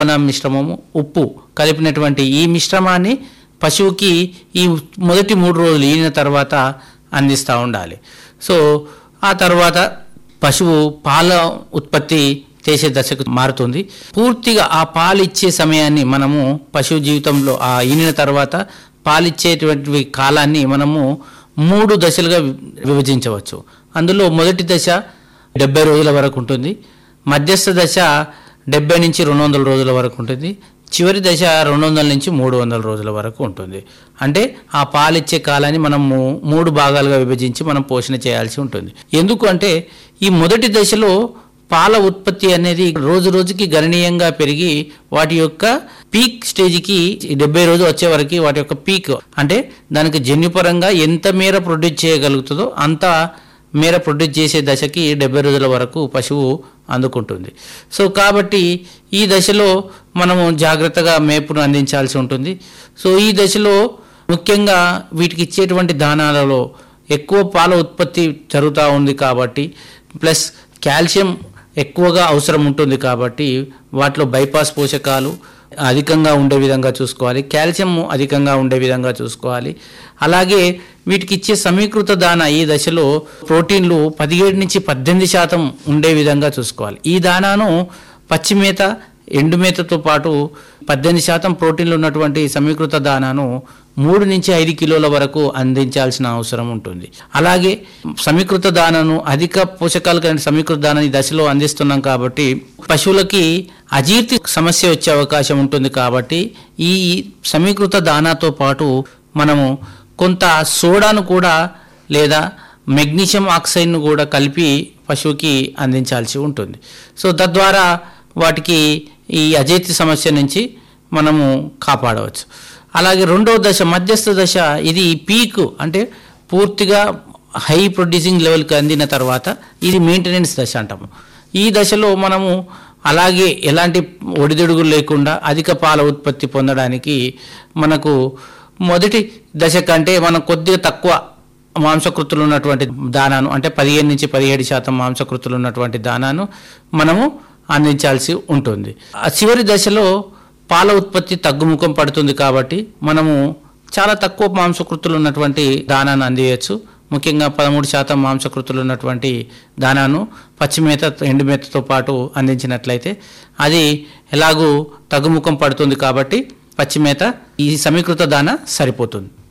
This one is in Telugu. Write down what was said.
దాన మిశ్రమము ఉప్పు కలిపినటువంటి ఈ మిశ్రమాన్ని పశువుకి ఈ మొదటి మూడు రోజులు ఈనిన తర్వాత అందిస్తూ ఉండాలి సో ఆ తర్వాత పశువు పాల ఉత్పత్తి చేసే దశకు మారుతుంది పూర్తిగా ఆ పాలు ఇచ్చే సమయాన్ని మనము పశువు జీవితంలో ఆ ఈనిన తర్వాత పాలిచ్చేటువంటి కాలాన్ని మనము మూడు దశలుగా వి- విభజించవచ్చు అందులో మొదటి దశ డెబ్బై రోజుల వరకు ఉంటుంది మధ్యస్థ దశ డెబ్బై నుంచి రెండు వందల రోజుల వరకు ఉంటుంది చివరి దశ రెండు వందల నుంచి మూడు వందల రోజుల వరకు ఉంటుంది అంటే ఆ పాలిచ్చే కాలాన్ని మనం మూ- మూడు భాగాలుగా విభజించి మనం పోషణ చేయాల్సి ఉంటుంది ఎందుకు అంటే ఈ మొదటి దశలో పాల ఉత్పత్తి అనేది రోజు రోజుకి గణనీయంగా పెరిగి వాటి యొక్క పీక్ స్టేజ్కి డెబ్బై రోజు వచ్చే వరకు వాటి యొక్క పీక్ అంటే దానికి జన్యుపరంగా ఎంత మేర ప్రొడ్యూస్ చేయగలుగుతుందో అంత మేర ప్రొడ్యూస్ చేసే దశకి డెబ్బై రోజుల వరకు పశువు అందుకుంటుంది సో కాబట్టి ఈ దశలో మనము జాగ్రత్తగా మేపును అందించాల్సి ఉంటుంది సో ఈ దశలో ముఖ్యంగా వీటికి ఇచ్చేటువంటి దానాలలో ఎక్కువ పాల ఉత్పత్తి జరుగుతూ ఉంది కాబట్టి ప్లస్ కాల్షియం ఎక్కువగా అవసరం ఉంటుంది కాబట్టి వాటిలో బైపాస్ పోషకాలు అధికంగా ఉండే విధంగా చూసుకోవాలి కాల్షియం అధికంగా ఉండే విధంగా చూసుకోవాలి అలాగే వీటికి ఇచ్చే సమీకృత దాన ఈ దశలో ప్రోటీన్లు పదిహేడు నుంచి పద్దెనిమిది శాతం ఉండే విధంగా చూసుకోవాలి ఈ దానాను పచ్చి మేత ఎండు మేతతో పాటు పద్దెనిమిది శాతం ప్రోటీన్లు ఉన్నటువంటి సమీకృత దానాను మూడు నుంచి ఐదు కిలోల వరకు అందించాల్సిన అవసరం ఉంటుంది అలాగే సమీకృత దానను అధిక పోషకాలు కలిగిన సమీకృత దానాన్ని ఈ దశలో అందిస్తున్నాం కాబట్టి పశువులకి అజీర్తి సమస్య వచ్చే అవకాశం ఉంటుంది కాబట్టి ఈ సమీకృత దానాతో పాటు మనము కొంత సోడాను కూడా లేదా మెగ్నీషియం ఆక్సైడ్ను కూడా కలిపి పశువుకి అందించాల్సి ఉంటుంది సో తద్వారా వాటికి ఈ అజేతి సమస్య నుంచి మనము కాపాడవచ్చు అలాగే రెండవ దశ మధ్యస్థ దశ ఇది పీక్ అంటే పూర్తిగా హై ప్రొడ్యూసింగ్ లెవెల్కి అందిన తర్వాత ఇది మెయింటెనెన్స్ దశ అంటాము ఈ దశలో మనము అలాగే ఎలాంటి ఒడిదుడుగులు లేకుండా అధిక పాల ఉత్పత్తి పొందడానికి మనకు మొదటి దశ కంటే మనం కొద్దిగా తక్కువ మాంసకృతులు ఉన్నటువంటి దానాను అంటే పదిహేను నుంచి పదిహేడు శాతం మాంసకృతులు ఉన్నటువంటి దానాను మనము అందించాల్సి ఉంటుంది ఆ చివరి దశలో పాల ఉత్పత్తి తగ్గుముఖం పడుతుంది కాబట్టి మనము చాలా తక్కువ మాంసకృతులు ఉన్నటువంటి దానాన్ని అందియచ్చు ముఖ్యంగా పదమూడు శాతం మాంసకృతులు ఉన్నటువంటి దానాను పచ్చిమేత ఎండుమేతతో పాటు అందించినట్లయితే అది ఎలాగూ తగ్గుముఖం పడుతుంది కాబట్టి పచ్చిమేత ఈ సమీకృత దాన సరిపోతుంది